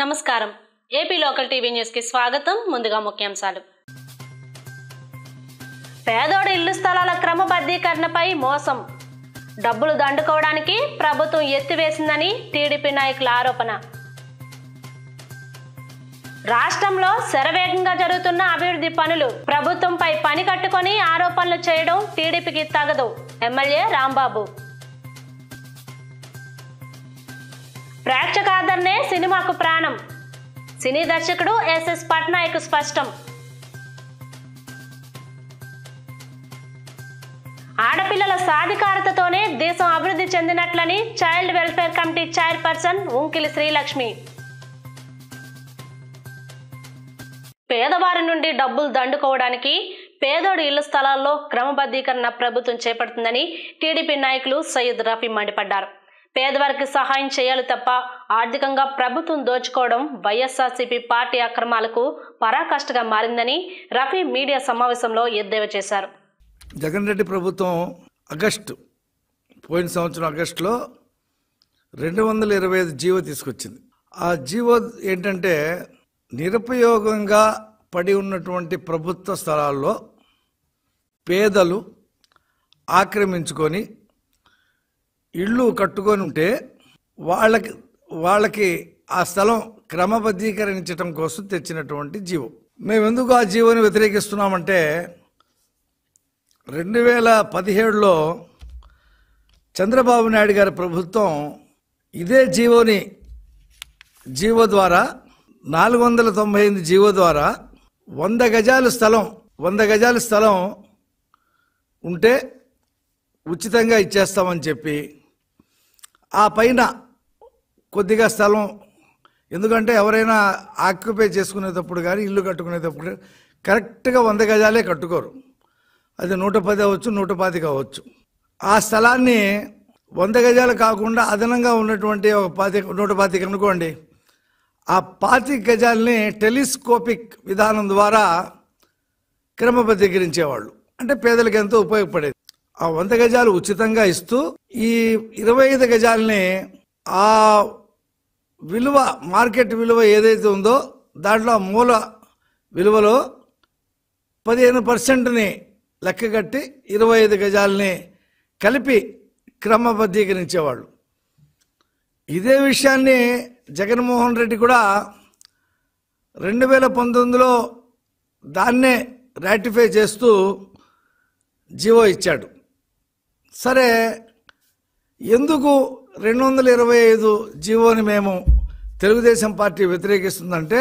నమస్కారం AP local TV news కి స్వాగతం ముందుగా ముఖ్యాంశాలు పేదోడి ఇల్లు స్థలాల క్రమబద్ధీకరణపై మోసం డబ్బులు దండుకోవడానికి ప్రభుత్వం ఎత్తివేసిందని టీడీపీ నాయకుల ఆరోపణ రాష్ట్రంలో శరవేగంగా జరుగుతున్న అభివృద్ధి పనులు ప్రభుత్వంపై పని కట్టుకొని ఆరోపణలు చేయడం టీడీపీకి తగదు ఎమ్మెల్యే రాంబాబు ప్రేక్షకాదరణే సినిమాకు ప్రాణం సినీ దర్శకుడు ఎస్ఎస్ పట్నాయక్ స్పష్టం ఆడపిల్లల సాధికారతతోనే దేశం అభివృద్ధి చెందినట్లని child welfare committee chairperson Unkili Srilakshmi పేదవారి నుండి డబ్బులు దండుకోవడానికి పేదోడి ఇళ్ల స్థలాల్లో క్రమబద్ధీకరణ ప్రభుత్వం చేపడుతుందని టీడీపీ నాయకులు సయ్యద్ రఫీ మండిపడ్డారు పేదవారికి సహాయం చేయాలి తప్ప ఆర్థికంగా ప్రభుత్వం దోచుకోవడం వైఎస్ఆర్సీపీ పార్టీ అక్రమాలకు పరాకాష్ఠగా మారిందని రఫీ మీడియా సమావేశంలో ఎద్దేవా చేశారు జగన్ రెడ్డి ప్రభుత్వం ఆగస్టు పోయిన సంవత్సరం ఆగస్టులో రెండు వందల ఇరవై ఐదు జీవో తీసుకొచ్చింది ఆ జీవో ఏంటంటే నిరుపయోగంగా పడి ఉన్నటువంటి ప్రభుత్వ స్థలాల్లో పేదలు ఆక్రమించుకొని ఇళ్ళు కట్టుకొని ఉంటే వాళ్ళకి వాళ్ళకి ఆ స్థలం క్రమబద్ధీకరించడం కోసం తెచ్చినటువంటి జీవో మేము ఎందుకు ఆ జీవోని వ్యతిరేకిస్తున్నామంటే రెండు వేల పదిహేడులో చంద్రబాబు నాయుడు గారి ప్రభుత్వం ఇదే జీవోని జీవో ద్వారా నాలుగు వందల తొంభై ఎనిమిది జీవో ద్వారా వంద గజాల స్థలం వంద గజాల స్థలం ఉంటే ఉచితంగా ఇచ్చేస్తామని చెప్పి ఆ పైన కొద్దిగా స్థలం ఎందుకంటే ఎవరైనా ఆక్యుపై చేసుకునేటప్పుడు కానీ ఇల్లు కట్టుకునేటప్పుడు కరెక్ట్గా వంద గజాలే కట్టుకోరు అది నూట పది అవ్వచ్చు నూట పాతిక అవ్వచ్చు ఆ స్థలాన్ని వంద గజాలు కాకుండా అదనంగా ఉన్నటువంటి ఒక పాతిక నూట పాతిక అనుకోండి ఆ పాతిక గజాలని టెలిస్కోపిక్ విధానం ద్వారా క్రమబద్ధీకరించేవాళ్ళు అంటే పేదలకు ఎంతో ఉపయోగపడేది ఆ వంద గజాలు ఉచితంగా ఇస్తూ ఈ ఇరవై ఐదు గజాలని ఆ విలువ మార్కెట్ విలువ ఏదైతే ఉందో దాంట్లో ఆ మూల విలువలో పదిహేను పర్సెంట్ని లెక్కగట్టి ఇరవై ఐదు గజాలని కలిపి క్రమబద్ధీకరించేవాళ్ళు ఇదే విషయాన్ని జగన్మోహన్ రెడ్డి కూడా రెండు వేల పంతొమ్మిదిలో దాన్నే రాటిఫై చేస్తూ జీవో ఇచ్చాడు సరే ఎందుకు రెండు వందల ఇరవై ఐదు జీవోని మేము తెలుగుదేశం పార్టీ వ్యతిరేకిస్తుందంటే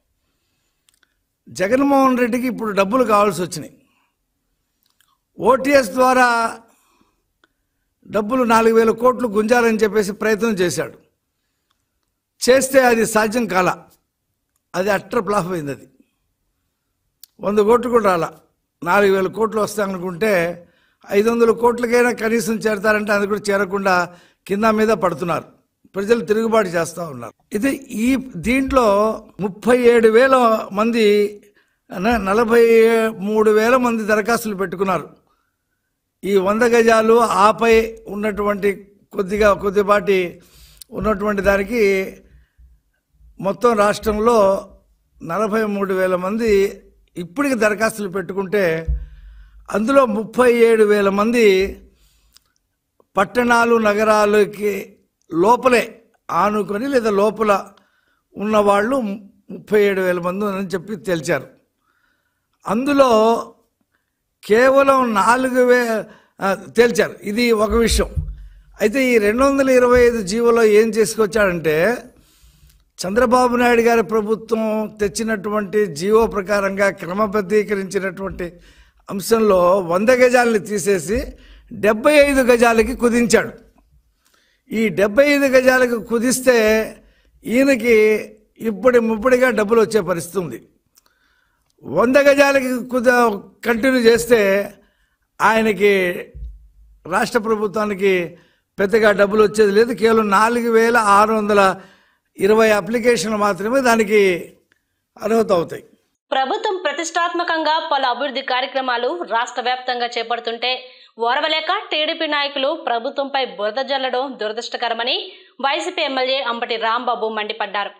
జగన్మోహన్ రెడ్డికి ఇప్పుడు డబ్బులు కావాల్సి వచ్చినాయి ఓటీఎస్ ద్వారా డబ్బులు నాలుగు వేల కోట్లు గుంజాలని చెప్పేసి ప్రయత్నం చేశాడు చేస్తే అది సాధ్యం కాల అది అట్టర్ ఫ్లాప్ అయింది అది వంద కోట్లు కూడా రాలా నాలుగు వేల కోట్లు వస్తాయనుకుంటే ఐదు వందల కోట్లకైనా కనీసం చేరతారంటే అది కూడా చేరకుండా కింద మీద పడుతున్నారు ప్రజలు తిరుగుబాటు చేస్తూ ఉన్నారు ఇది ఈ దీంట్లో ముప్పై ఏడు వేల మంది న- నలభై మూడు వేల మంది దరఖాస్తులు పెట్టుకున్నారు ఈ వంద గజాలు ఆపై ఉన్నటువంటి కొద్దిగా కొద్దిపాటి ఉన్నటువంటి దానికి మొత్తం రాష్ట్రంలో నలభై మూడు వేల మంది ఇప్పటికి దరఖాస్తులు పెట్టుకుంటే అందులో ముప్పై ఏడు వేల మంది పట్టణాలు నగరాలకి లోపలే ఆనుకొని లేదా లోపల ఉన్నవాళ్ళు ముప్పై ఏడు వేల మంది అని చెప్పి తెలిచారు అందులో కేవలం నాలుగు వే ఆ, తేల్చారు ఇది ఒక విషయం అయితే ఈ రెండు వందల ఇరవై ఐదు జీవోలో ఏం చేసుకొచ్చాడంటే చంద్రబాబు నాయుడు గారి ప్రభుత్వం తెచ్చినటువంటి జీవో ప్రకారంగా క్రమబద్ధీకరించినటువంటి అంశంలో వంద గజాలని తీసేసి డెబ్బై ఐదు గజాలకి కుదించాడు ఈ డెబ్బై ఐదు గజాలకు కుదిస్తే ఈయనకి ఇప్పటి ముప్పటిగా డబ్బులు వచ్చే పరిస్థితి ఉంది వంద గజాలకి కుద కంటిన్యూ చేస్తే ఆయనకి రాష్ట్ర ప్రభుత్వానికి పెద్దగా డబ్బులు వచ్చేది లేదు కేవలం నాలుగు వేల ఆరు వందల ఇరవై అప్లికేషన్లు మాత్రమే దానికి అర్హత అవుతాయి ప్రభుత్వం ప్రతిష్టాత్మకంగా పలు అభివృద్ధి కార్యక్రమాలు రాష్ట్ర వ్యాప్తంగా చేపడుతుంటే ఓర్వలేక టీడీపీ నాయకులు ప్రభుత్వంపై బురద జల్లడం దురదృష్టకరమని వైసీపీ ఎమ్మెల్యే అంబటి రాంబాబు మండిపడ్డారు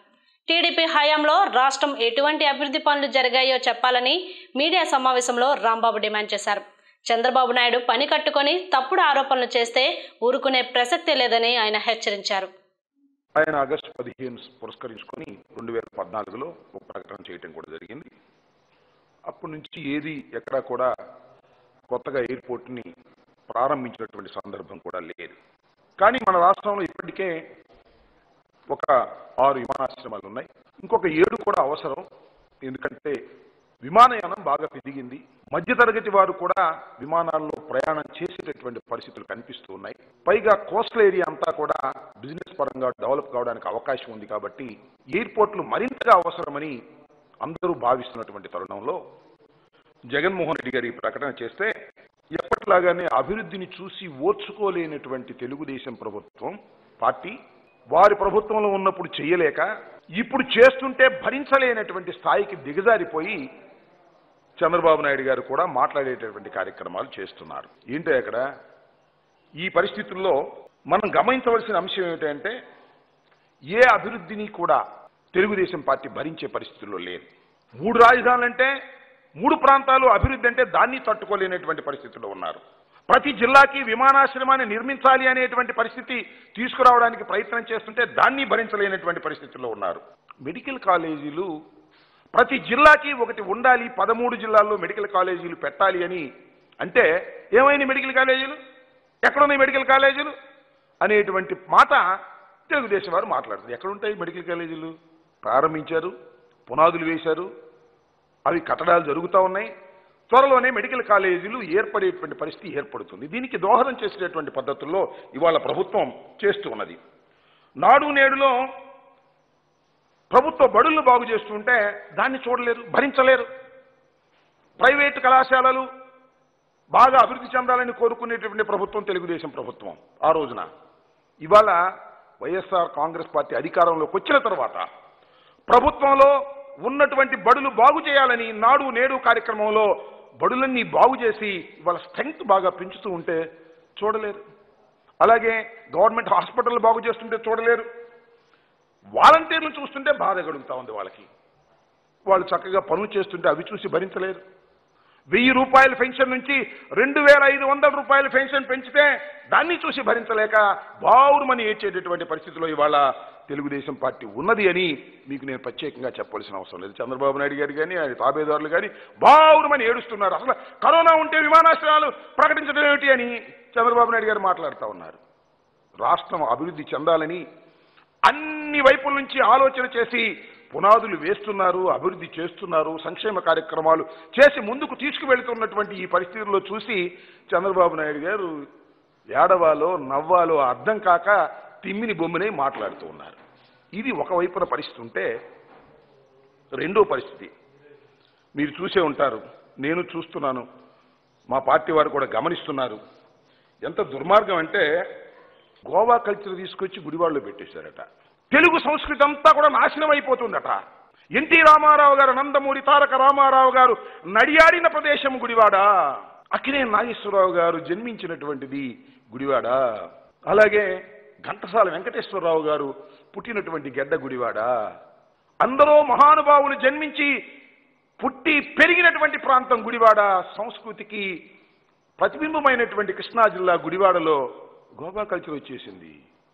టీడీపీ హయాంలో రాష్ట్రం ఎటువంటి అభివృద్ధి పనులు జరిగాయో చెప్పాలని మీడియా సమావేశంలో రాంబాబు డిమాండ్ చేశారు చంద్రబాబు నాయుడు పని కట్టుకొని తప్పుడు ఆరోపణలు చేస్తే ఊరుకునే ప్రసక్తే లేదని ఆయన హెచ్చరించారు ఆయన ఆగస్టు పదిహేను పురస్కరించుకొని రెండు వేల పద్నాలుగులో ఒక ప్రకటన చేయటం కూడా జరిగింది అప్పటి నుంచి ఏది ఎక్కడా కూడా కొత్తగా ఎయిర్పోర్ట్ని ప్రారంభించినటువంటి సందర్భం కూడా లేదు కానీ మన రాష్ట్రంలో ఇప్పటికే ఒక ఆరు విమానాశ్రమాలు ఉన్నాయి ఇంకొక ఏడు కూడా అవసరం ఎందుకంటే విమానయానం బాగా పెరిగింది మధ్యతరగతి వారు కూడా విమానాల్లో ప్రయాణం చేసేటటువంటి పరిస్థితులు కనిపిస్తూ ఉన్నాయి పైగా కోస్టల్ ఏరియా అంతా కూడా బిజినెస్ పరంగా డెవలప్ కావడానికి అవకాశం ఉంది కాబట్టి ఎయిర్పోర్ట్లు మరింతగా అవసరమని అందరూ భావిస్తున్నటువంటి తరుణంలో జగన్మోహన్ రెడ్డి గారు ఈ ప్రకటన చేస్తే ఎప్పటిలాగానే అభివృద్ధిని చూసి ఓర్చుకోలేనటువంటి తెలుగుదేశం ప్రభుత్వం పార్టీ వారి ప్రభుత్వంలో ఉన్నప్పుడు చేయలేక ఇప్పుడు చేస్తుంటే భరించలేనటువంటి స్థాయికి దిగజారిపోయి చంద్రబాబు నాయుడు గారు కూడా మాట్లాడేటటువంటి కార్యక్రమాలు చేస్తున్నారు ఏంటో అక్కడ ఈ పరిస్థితుల్లో మనం గమనించవలసిన అంశం ఏమిటంటే ఏ అభివృద్ధిని కూడా తెలుగుదేశం పార్టీ భరించే పరిస్థితుల్లో లేదు మూడు రాజధానులంటే మూడు ప్రాంతాలు అభివృద్ధి అంటే దాన్ని తట్టుకోలేనటువంటి పరిస్థితుల్లో ఉన్నారు ప్రతి జిల్లాకి విమానాశ్రమాన్ని నిర్మించాలి అనేటువంటి పరిస్థితి తీసుకురావడానికి ప్రయత్నం చేస్తుంటే దాన్ని భరించలేనటువంటి పరిస్థితుల్లో ఉన్నారు మెడికల్ కాలేజీలు ప్రతి జిల్లాకి ఒకటి ఉండాలి పదమూడు జిల్లాల్లో మెడికల్ కాలేజీలు పెట్టాలి అని అంటే ఏమైంది మెడికల్ కాలేజీలు ఎక్కడున్నాయి మెడికల్ కాలేజీలు అనేటువంటి మాట తెలుగుదేశం వారు మాట్లాడుతుంది ఎక్కడుంటాయి మెడికల్ కాలేజీలు ప్రారంభించారు పునాదులు వేశారు అవి కట్టడాలు జరుగుతూ ఉన్నాయి త్వరలోనే మెడికల్ కాలేజీలు ఏర్పడేటువంటి పరిస్థితి ఏర్పడుతుంది దీనికి దోహదం చేసేటటువంటి పద్ధతుల్లో ఇవాళ ప్రభుత్వం చేస్తూ ఉన్నది నాడు నేడులో ప్రభుత్వ బడులను బాగు చేస్తుంటే దాన్ని చూడలేరు భరించలేరు ప్రైవేటు కళాశాలలు బాగా అభివృద్ధి చెందాలని కోరుకునేటువంటి ప్రభుత్వం తెలుగుదేశం ప్రభుత్వం ఆ రోజున ఇవాళ వైఎస్ఆర్ కాంగ్రెస్ పార్టీ అధికారంలోకి వచ్చిన తర్వాత ప్రభుత్వంలో ఉన్నటువంటి బడులు బాగు చేయాలని నాడు నేడు కార్యక్రమంలో బడులన్నీ బాగు చేసి ఇవాళ స్ట్రెంగ్త్ బాగా పెంచుతూ ఉంటే చూడలేరు అలాగే గవర్నమెంట్ హాస్పిటల్ బాగు చేస్తుంటే చూడలేరు వాలంటీర్లు చూస్తుంటే బాధ కలుగుతా ఉంది వాళ్ళకి వాళ్ళు చక్కగా పనులు చేస్తుంటే అవి చూసి భరించలేరు వెయ్యి రూపాయల పెన్షన్ నుంచి రెండు వేల ఐదు వందల రూపాయల పెన్షన్ పెంచితే దాన్ని చూసి భరించలేక బావురుమని ఏడ్చేటటువంటి పరిస్థితిలో ఇవాళ తెలుగుదేశం పార్టీ ఉన్నది అని మీకు నేను ప్రత్యేకంగా చెప్పవలసిన అవసరం లేదు చంద్రబాబు నాయుడు గారు కానీ ఆయన తాబేదారులు కానీ బావురుమని ఏడుస్తున్నారు అసలు కరోనా ఉంటే విమానాశ్రయాలు ప్రకటించడం ఏమిటి అని చంద్రబాబు నాయుడు గారు మాట్లాడుతూ ఉన్నారు రాష్ట్రం అభివృద్ధి చెందాలని అన్ని వైపుల నుంచి ఆలోచన చేసి పునాదులు వేస్తున్నారు అభివృద్ధి చేస్తున్నారు సంక్షేమ కార్యక్రమాలు చేసి ముందుకు తీసుకువెళ్తున్నటువంటి ఈ పరిస్థితుల్లో చూసి చంద్రబాబు నాయుడు గారు ఏడవాలో నవ్వాలో అర్థం కాక తిమ్మిని బొమ్మిని మాట్లాడుతూ ఉన్నారు ఇది ఒకవైపున పరిస్థితి ఉంటే రెండో పరిస్థితి మీరు చూసే ఉంటారు నేను చూస్తున్నాను మా పార్టీ వారు కూడా గమనిస్తున్నారు ఎంత దుర్మార్గం అంటే గోవా కల్చర్ తీసుకొచ్చి గుడివాడలో పెట్టేశారట తెలుగు సంస్కృతి అంతా కూడా నాశనం అయిపోతుందట ఎన్టీ రామారావు గారు నందమూరి తారక రామారావు గారు నడియాడిన ప్రదేశం గుడివాడ అక్కినే నాగేశ్వరరావు గారు జన్మించినటువంటిది గుడివాడ అలాగే ఘంటసాల వెంకటేశ్వరరావు గారు పుట్టినటువంటి గెడ్డ గుడివాడ అందరూ మహానుభావులు జన్మించి పుట్టి పెరిగినటువంటి ప్రాంతం గుడివాడ సంస్కృతికి ప్రతిబింబమైనటువంటి కృష్ణా జిల్లా గుడివాడలో గోవా కల్చర్ వచ్చేసింది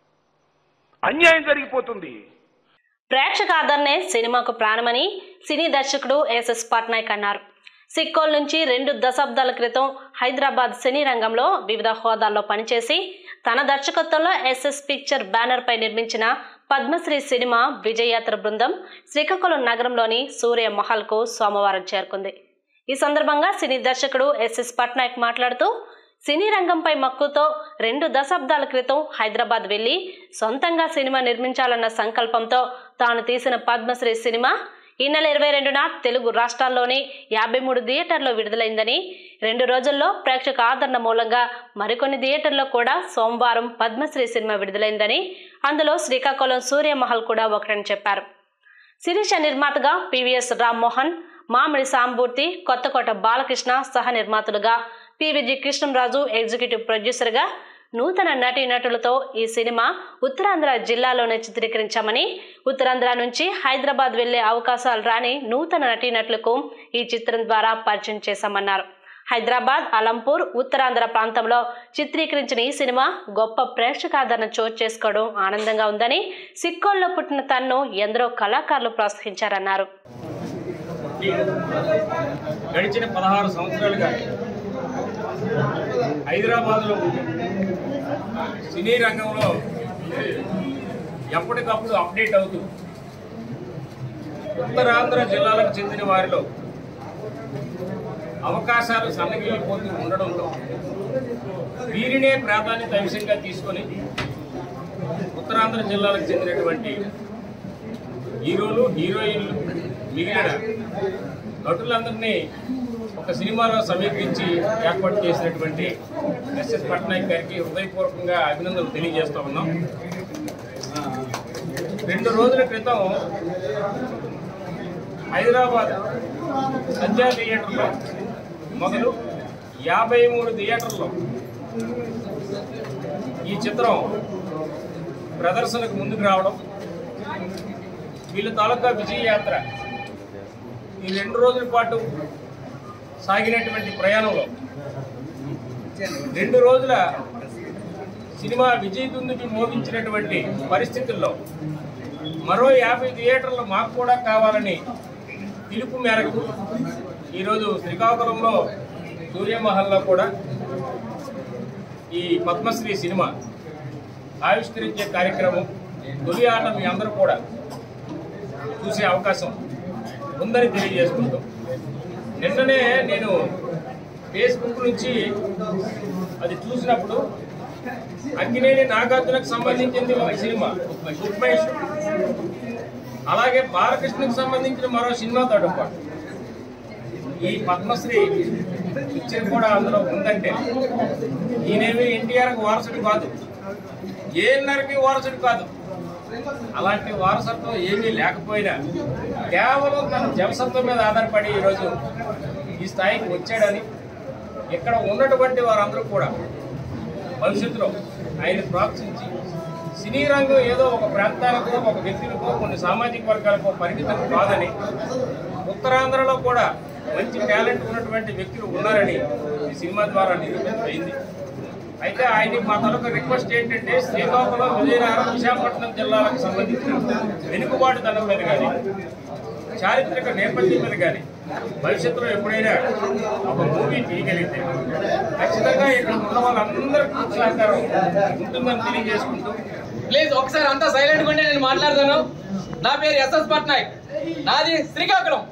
అన్యాయం జరిగిపోతుంది ప్రేక్షక ఆదరణే సినిమాకు ప్రాణమని సినీ దర్శకుడు ఎస్ఎస్ పట్నాయక్ అన్నారు సిక్కోల్ నుంచి రెండు దశాబ్దాల క్రితం హైదరాబాద్ సినీ రంగంలో వివిధ హోదాల్లో పనిచేసి తన దర్శకత్వంలో ఎస్ఎస్ పిక్చర్ బ్యానర్పై నిర్మించిన పద్మశ్రీ సినిమా విజయయాత్ర బృందం శ్రీకాకుళం నగరంలోని సూర్య మహల్కు సోమవారం చేరుకుంది ఈ సందర్భంగా సినీ దర్శకుడు ఎస్ఎస్ పట్నాయక్ మాట్లాడుతూ సినీ రంగంపై మక్కువతో రెండు దశాబ్దాల క్రితం హైదరాబాద్ వెళ్లి సొంతంగా సినిమా నిర్మించాలన్న సంకల్పంతో తాను తీసిన పద్మశ్రీ సినిమా ఈ నెల ఇరవై రెండున తెలుగు రాష్ట్రాల్లోని యాభై మూడు థియేటర్లో విడుదలైందని రెండు రోజుల్లో ప్రేక్షక ఆదరణ మూలంగా మరికొన్ని థియేటర్లో కూడా సోమవారం పద్మశ్రీ సినిమా విడుదలైందని అందులో శ్రీకాకుళం సూర్యమహల్ కూడా ఒకటని చెప్పారు శిరీష నిర్మాతగా పివిఎస్ రామ్మోహన్ మామిడి సాంబూర్తి కొత్తకోట బాలకృష్ణ సహ నిర్మాతలుగా పివిజి కృష్ణంరాజు ఎగ్జిక్యూటివ్ ప్రొడ్యూసర్గా నూతన నటీనటులతో ఈ సినిమా ఉత్తరాంధ్ర జిల్లాలోనే చిత్రీకరించామని ఉత్తరాంధ్ర నుంచి హైదరాబాద్ వెళ్లే అవకాశాలు రాని నూతన నటీనటులకు ఈ చిత్రం ద్వారా పరిచయం చేశామన్నారు హైదరాబాద్ అలంపూర్ ఉత్తరాంధ్ర ప్రాంతంలో చిత్రీకరించిన ఈ సినిమా గొప్ప ప్రేక్షకాదరణ చోటు చేసుకోవడం ఆనందంగా ఉందని సిక్కోల్లో పుట్టిన తన్ను ఎందరో కళాకారులు ప్రోత్సహించారన్నారు గడిచిన పదహారు సంవత్సరాలుగా హైదరాబాద్లో సినీ రంగంలో ఎప్పటికప్పుడు అప్డేట్ అవుతూ ఉత్తరాంధ్ర జిల్లాలకు చెందిన వారిలో అవకాశాలు సన్నగిల్లిపోతూ ఉండడంతో వీరినే ప్రాధాన్యత అంశంగా తీసుకొని ఉత్తరాంధ్ర జిల్లాలకు చెందినటువంటి హీరోలు హీరోయిన్లు మిగిలిన నటులందరినీ ఒక సినిమాలో సమీకరించి ఏర్పాటు చేసినటువంటి ఎస్ఎస్ పట్నాయక్ గారికి హృదయపూర్వకంగా అభినందనలు తెలియజేస్తా ఉన్నాం రెండు రోజుల క్రితం హైదరాబాద్ సంధ్యా థియేటర్లో మొదలు యాభై మూడు థియేటర్లో ఈ చిత్రం ప్రదర్శనకు ముందుకు రావడం వీళ్ళ తాలూకా విజయ యాత్ర ఈ రెండు రోజుల పాటు సాగినటువంటి ప్రయాణంలో రెండు రోజుల సినిమా విజయ దుందుకి మోగించినటువంటి పరిస్థితుల్లో మరో యాభై థియేటర్లు మాకు కూడా కావాలని పిలుపు మేరకు ఈరోజు శ్రీకాకుళంలో సూర్యమహల్లో కూడా ఈ పద్మశ్రీ సినిమా ఆవిష్కరించే కార్యక్రమం తొలి ఆట మీ అందరూ కూడా చూసే అవకాశం ఉందని తెలియజేసుకుంటూ నిన్ననే నేను ఫేస్బుక్ నుంచి అది చూసినప్పుడు అక్కినేని నాగార్జునకు సంబంధించింది ఒక సినిమా ఉప్మేష్ అలాగే బాలకృష్ణకు సంబంధించిన మరో సినిమాతో పాటు ఈ పద్మశ్రీ పిక్చర్ కూడా అందులో ఉందంటే ఈయనేమి ఎన్టీఆర్కి వారసుడు కాదు ఏఎన్ఆర్కి వారసుడు కాదు అలాంటి వారసత్వం ఏమీ లేకపోయినా కేవలం తన జవసత్వం మీద ఆధారపడి ఈరోజు ఈ స్థాయికి వచ్చాడని ఇక్కడ ఉన్నటువంటి వారందరూ కూడా భవిష్యత్తులో ఆయన ప్రోత్సహించి సినీ రంగం ఏదో ఒక ప్రాంతాలకు ఒక వ్యక్తులకు కొన్ని సామాజిక వర్గాలకు పరిమితం కాదని ఉత్తరాంధ్రలో కూడా మంచి టాలెంట్ ఉన్నటువంటి వ్యక్తులు ఉన్నారని ఈ సినిమా ద్వారా నిరూపించబడింది అయితే ఆయన మా తరఫు రిక్వెస్ట్ ఏంటంటే శ్రీకాకుళం విజయనగరం విశాఖపట్నం జిల్లాలకు సంబంధించిన వెనుకబాటుతనం మీద కానీ చారిత్రక నేపథ్యం మీద కానీ భవిష్యత్తులో ఎప్పుడైనా ఒక మూవీ తీయగలిగితే ఖచ్చితంగా ఇక్కడ ఉన్న వాళ్ళందరికీ సహకారం ఉంటుందని తెలియజేసుకుంటూ ప్లీజ్ ఒకసారి అంతా సైలెంట్ ఉంటే నేను మాట్లాడతాను నా పేరు ఎస్ఎస్ పట్నాయక్ నాది శ్రీకాకుళం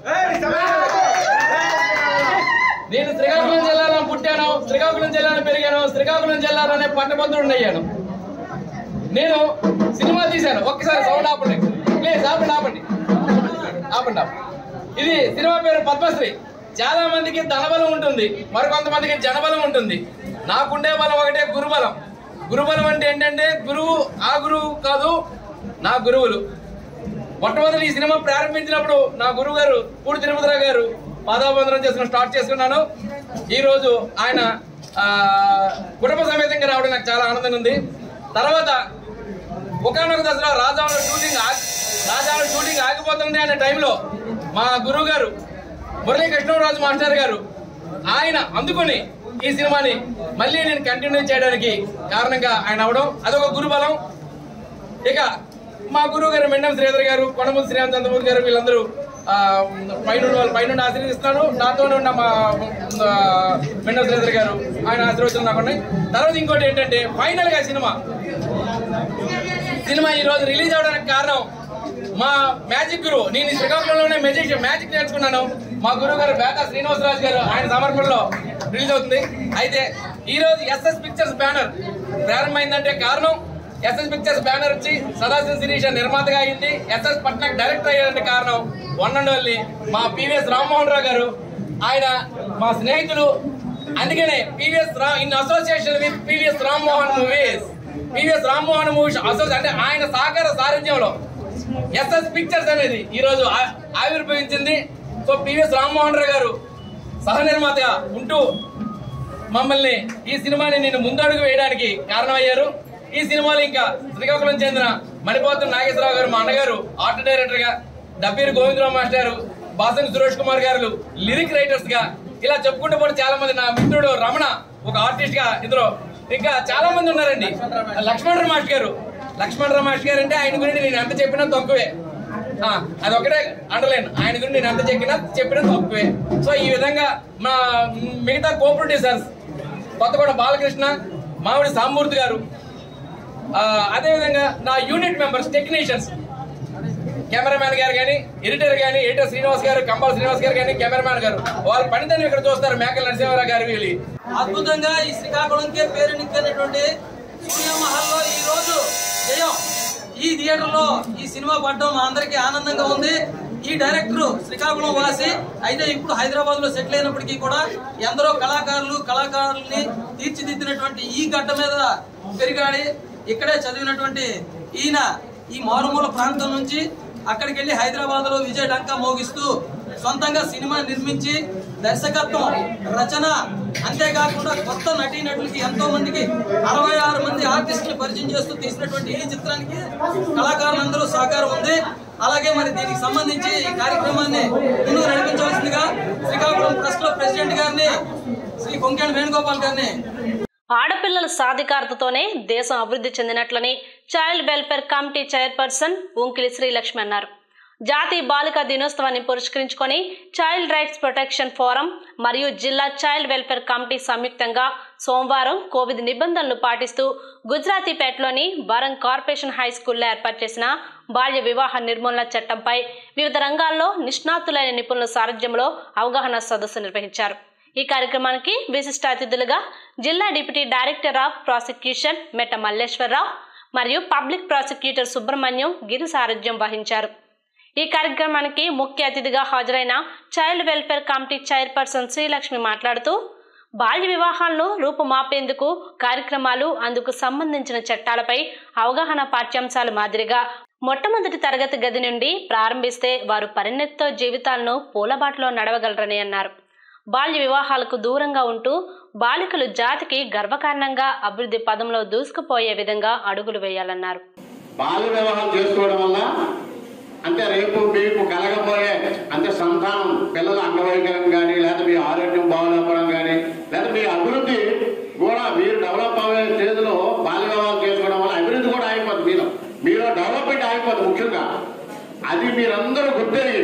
నేను శ్రీకాకుళం జిల్లాలో పుట్టాను శ్రీకాకుళం జిల్లాలో పెరిగాను శ్రీకాకుళం జిల్లాలోనే పట్టభద్రుడు అయ్యాను నేను సినిమా తీశాను ఒక్కసారి సౌండ్ ఆపండి ప్లీజ్ ఆపండి ఆపండి ఆపండి ఆపండి. ఇది సినిమా పేరు పద్మశ్రీ చాలా మందికి ధనబలం ఉంటుంది మరికొంతమందికి జనబలం ఉంటుంది నాకుండే బలం ఒకటే గురుబలం గురుబలం అంటే ఏంటంటే గురువు ఆ గురువు కాదు నా గురువులు మొట్టమొదటి ఈ సినిమా ప్రారంభించినప్పుడు నా గురువు గారు పూడి తిరుపతిరావు గారు పాదాబంధనం చేసుకుని స్టార్ట్ చేసుకున్నాను ఈ రోజు ఆయన ఆ, కుటుంబ సమేతంగా రావడం నాకు చాలా ఆనందంగా ఉంది తర్వాత ఒకనొక దశలో రాజావుల షూటింగ్ ఆగి- రాజావుల షూటింగ్ ఆగిపోతుంది అనే టైంలో మా గురువు గారు మురళీ కృష్ణరాజు మాస్టర్ గారు ఆయన అందుకొని ఈ సినిమాని మళ్ళీ నేను కంటిన్యూ చేయడానికి కారణంగా ఆయన అవడం అదొక గురుబలం ఇక మా గురువు గారు మెండం శ్రీధర్ గారు కొండమూరి శ్రీరామ్ చంద్రమూర్తి గారు వీళ్ళందరూ ఆ, పైన వాళ్ళు పైన ఆశీర్వదిస్తున్నాను నాతోనే ఉన్న మా ఆ, మెండం శ్రీధర్ గారు ఆయన ఆశీర్వచనం నాకు ఉన్నాయి తర్వాత ఇంకోటి ఏంటంటే ఫైనల్ గా సినిమా సినిమా ఈ రోజు రిలీజ్ అవడానికి కారణం మా మ్యాజిక్ గురు నేను ఈ శ్రీకాకుళంలోనే మ్యాజిక్ మ్యాజిక్ నేర్చుకున్నాను మా గురువు గారు బేతా శ్రీనివాసరాజు గారు ఆయన సమర్పణలో రిలీజ్ అవుతుంది అయితే ఈ రోజు ఎస్ఎస్ పిక్చర్స్ బ్యానర్ ప్రారంభమైందంటే కారణం ఎస్ఎస్ పిక్చర్స్ బ్యానర్ వచ్చి సదాశివ శిరీష నిర్మాతగా అయింది ఎస్ఎస్ పట్నాయక్ డైరెక్టర్ అయ్యారంటే కారణం వన్ అండ్ ఓన్లీ మా పివిఎస్ రామ్మోహన్ రావు గారు ఆయన మా స్నేహితులు అందుకనే పివిఎస్ రా in association with PVS Rammohan movies PVS Rammohan movies association అంటే ఆయన సహకార సారథ్యంలో ఎస్ఎస్ పిక్చర్స్ అనేది ఈ రోజు ఆ- ఆవిర్భవించింది సో పివిఎస్ రామ్మోహన్ రావు గారు సహ నిర్మాతగా ఉంటూ మమ్మల్ని ఈ సినిమాని నేను ముందడుగు వేయడానికి కారణమయ్యారు ఈ సినిమాలో ఇంకా శ్రీకాకుళం చెందిన మణిపోతం నాగేశ్వరరావు గారు మా అన్నగారు ఆర్ట్ డైరెక్టర్ గా డబ్బీరు గోవిందరావు మాస్టర్ బాసన్ సురేష్ కుమార్ గారు లిరిక్ రైటర్స్ గా ఇలా చెప్పుకుంటూ పోతే చాలా మంది నా మిత్రుడు రమణ ఒక ఆర్టిస్ట్ గా ఇందులో ఇంకా చాలా మంది ఉన్నారండి లక్ష్మణరావు మాస్టర్ గారు లక్ష్మణరావు మాస్టర్ గారు అంటే ఆయన గురించి నేను ఎంత చెప్పినా తక్కువే ఆ, అదొకటే అండర్లైన్ ఆయన గురించి నేను ఎంత చెప్పినా చెప్పినా తక్కువే సో ఈ విధంగా మా మిగతా కో ప్రొడ్యూసర్స్ కొత్తగూడ బాలకృష్ణ మామిడి సామూర్తి గారు ఆ, అదేవిధంగా నా యూనిట్ మెంబర్స్ టెక్నీషియన్స్ కెమెరామ్యాన్ గారు కానీ ఎడిటర్ కానీ ఎడిటర్ శ్రీనివాస్ గారు కంబాల శ్రీనివాస్ గారు కానీ కెమెరామ్యాన్ గారు వాళ్ళ పనితనం ఇక్కడ చూస్తారు మేకల నరసింహారావు గారు వీళ్ళు అద్భుతంగా ఈ శ్రీకాకుళంకే పేరు నిక్కినటువంటి సూర్య మహల్లో ఈ రోజు జయం ఈ థియేటర్ లో ఈ సినిమా పడడం మా అందరికీ ఆనందంగా ఉంది ఈ డైరెక్టర్ శ్రీకాకుళం వాసి అయితే ఇప్పుడు హైదరాబాద్ లో సెటిల్ అయినప్పటికీ కూడా ఎందరో కళాకారులు కళాకారుల్ని తీర్చిదిద్దినటువంటి ఈ గడ్డ మీద పెరిగాడి ఇక్కడే చదివినటువంటి ఈయన ఈ మారుమూల ప్రాంతం నుంచి అక్కడికి వెళ్లి హైదరాబాద్ లో విజయ డంకా మోగిస్తూ సొంతంగా సినిమా నిర్మించి దర్శకత్వం రచన అంతేకాకుండా కొత్త నటీనటులకి ఎంతో మందికి అరవై ఆరు మంది ఆర్టిస్టులు పరిచయం చేస్తూ తీసినటువంటి ఈ చిత్రానికి కళాకారులందరూ సహకారం ఉంది అలాగే మరి దీనికి సంబంధించి ఈ కార్యక్రమాన్ని ముందుకు నడిపించవలసిందిగా శ్రీకాకుళం ప్రెస్ క్లబ్ ప్రెసిడెంట్ గారిని శ్రీ కొంకేణ వేణుగోపాల్ గారిని ఆడపిల్లల సాధికారతతోనే దేశం అభివృద్ధి చెందినట్లని child welfare committee chairperson Unkili Srilakshmi అన్నారు జాతీయ బాలికా దినోత్సవాన్ని పురస్కరించుకొని చైల్డ్ రైట్స్ ప్రొటెక్షన్ ఫోరం మరియు జిల్లా చైల్డ్ వెల్ఫేర్ కమిటీ సంయుక్తంగా సోమవారం కోవిడ్ నిబంధనలు పాటిస్తూ గుజరాతీపేటలోని వరంగ్ కార్పొరేషన్ హై స్కూల్లో ఏర్పాటు చేసిన బాల్య వివాహ నిర్మూలన చట్టంపై వివిధ రంగాల్లో నిష్ణాతులైన నిపుణుల సారథ్యంలో అవగాహన సదస్సు నిర్వహించారు ఈ కార్యక్రమానికి విశిష్ట అతిథులుగా జిల్లా డిప్యూటీ డైరెక్టర్ ఆఫ్ ప్రాసిక్యూషన్ మెట్ట మల్లేశ్వరరావు మరియు పబ్లిక్ ప్రాసిక్యూటర్ సుబ్రహ్మణ్యం గిరి సారథ్యం వహించారు ఈ కార్యక్రమానికి ముఖ్య అతిథిగా హాజరైన child welfare committee chairperson Srilakshmi మాట్లాడుతూ బాల్య వివాహాలను రూపుమాపేందుకు కార్యక్రమాలు అందుకు సంబంధించిన చట్టాలపై అవగాహన పాఠ్యాంశాల మాదిరిగా మొట్టమొదటి తరగతి గది నుండి ప్రారంభిస్తే వారు పరిణతితో జీవితాలను పూలబాటలో నడవగలరని అన్నారు బాల్య వివాహాలకు దూరంగా ఉంటూ బాలికలు జాతికి గర్వకారణంగా అభివృద్ధి పదంలో దూసుకుపోయే విధంగా అడుగులు వేయాలన్నారు బాల్య వివాహం చేసుకోవడం వల్ల అంటే రేపు మీకు కలగబోయే అంటే సంతానం పిల్లల అంగవైకల్యం కానీ లేదా మీ ఆరోగ్యం బాగోలేకపోవడం కానీ లేదా మీ అభివృద్ధి కూడా మీరు డెవలప్ అయ్యే స్టేజ్లో బాల్య వివాహాలు చేసుకోవడం వల్ల అభివృద్ధి కూడా ఆగిపోతుంది మీలో మీలో డెవలప్మెంట్ ఆగిపోతుంది ముఖ్యంగా అది మీరందరూ గుర్తెరిగి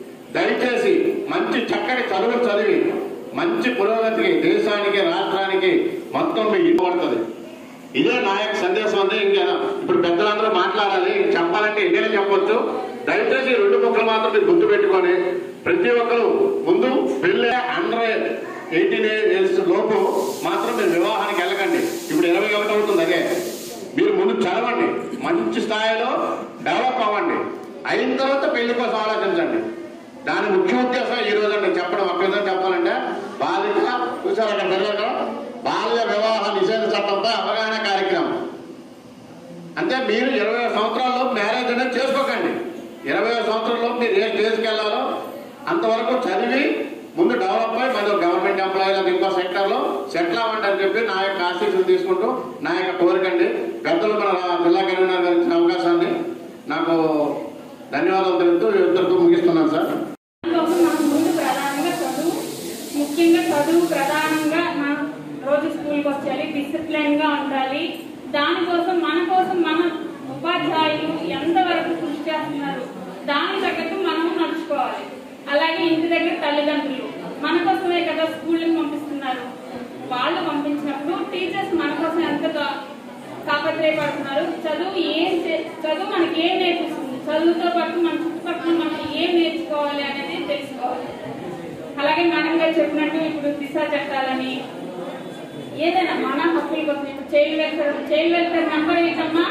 దయచేసి మంచి చక్కటి చదువులు చదివి మంచి పురోగతికి దేశానికి రాష్ట్రానికి మొత్తం మీకు ఇవ్వబడుతుంది ఇదే నా యొక్క సందేశం అంటే ఇంకా ఇప్పుడు పెద్దలందరూ మాట్లాడాలి ఇంక చెప్పాలంటే ఎన్నైనా చెప్పొచ్చు దయచేసి ఈ రెండు ముక్కలు మాత్రం మీరు గుర్తు పెట్టుకొని ప్రతి ఒక్కరు ముందు పెళ్ళి అండర్ ఎయిటీన్ ఇయర్స్ లోపు మాత్రం మీరు వివాహానికి వెళ్ళకండి ఇప్పుడు ఇరవై ఒకటి అవుతుంది అదే మీరు ముందు చదవండి మంచి స్థాయిలో డెవలప్ అవ్వండి అయిన తర్వాత పెళ్లి కోసం ఆలోచించండి దాని ముఖ్య ఉద్దేశం ఈ రోజు నేను చెప్పడం ఒక విధంగా చెప్పాలంటే బాలిక చూసారు అక్కడ పిల్లలు బాల్య వివాహ నిషేధ చట్టంపై అవగాహన కార్యక్రమం అంటే మీరు ఇరవై సంవత్సరాల్లో మ్యారేజ్ అనేది చేసుకోకండి ఇరవై సంవత్సరాల్లో మీరు ఏ స్టేజ్కి వెళ్ళాలో అంతవరకు చదివి ముందు డెవలప్ అయ్యి మరి గవర్నమెంట్ ఎంప్లాయీ లేదా ఇంకో సెక్టర్లో సెటిల్ అవ్వండి అని చెప్పి నా యొక్క ఆశీస్సులు తీసుకుంటూ నా యొక్క కోరికండి పెద్దలు మన జిల్లా కన్వీనర్ గారు ఇచ్చిన అవకాశాన్ని నాకు ధన్యవాదాలు తెలుపుతూ ఇద్దరితో ముగిస్తున్నాను సార్ కోసం మనకు ముందు ప్రధానంగా చదువు ముఖ్యంగా చదువు ప్రధానంగా మనం రోజు స్కూల్కి వచ్చాలి డిసిప్లిన్ గా ఉండాలి దానికోసం మన కోసం మన ఉపాధ్యాయులు ఎంతవరకు కృషి చేస్తున్నారు దాని తగ్గట్టు మనం నడుచుకోవాలి అలాగే ఇంటి దగ్గర తల్లిదండ్రులు మన కోసమే కదా స్కూల్కి పంపిస్తున్నారు వాళ్ళు పంపించినప్పుడు టీచర్స్ మన కోసం ఎంతగా తాపత్రయపడుతున్నారు చదువు ఏం చే- చదువు మనకి ఏం నేర్పిస్తుంది చదువుతో పాటు మన చుట్టుపక్కల మనం ఏం నేర్చుకోవాలి అనేది తెలుసుకోవాలి అలాగే మేడం గారు చెప్పినట్టు ఇప్పుడు దిశ చట్టాలని ఏదైనా మన హక్కుల కోసం ఇప్పుడు child welfare child welfare number ఏంటమ్మా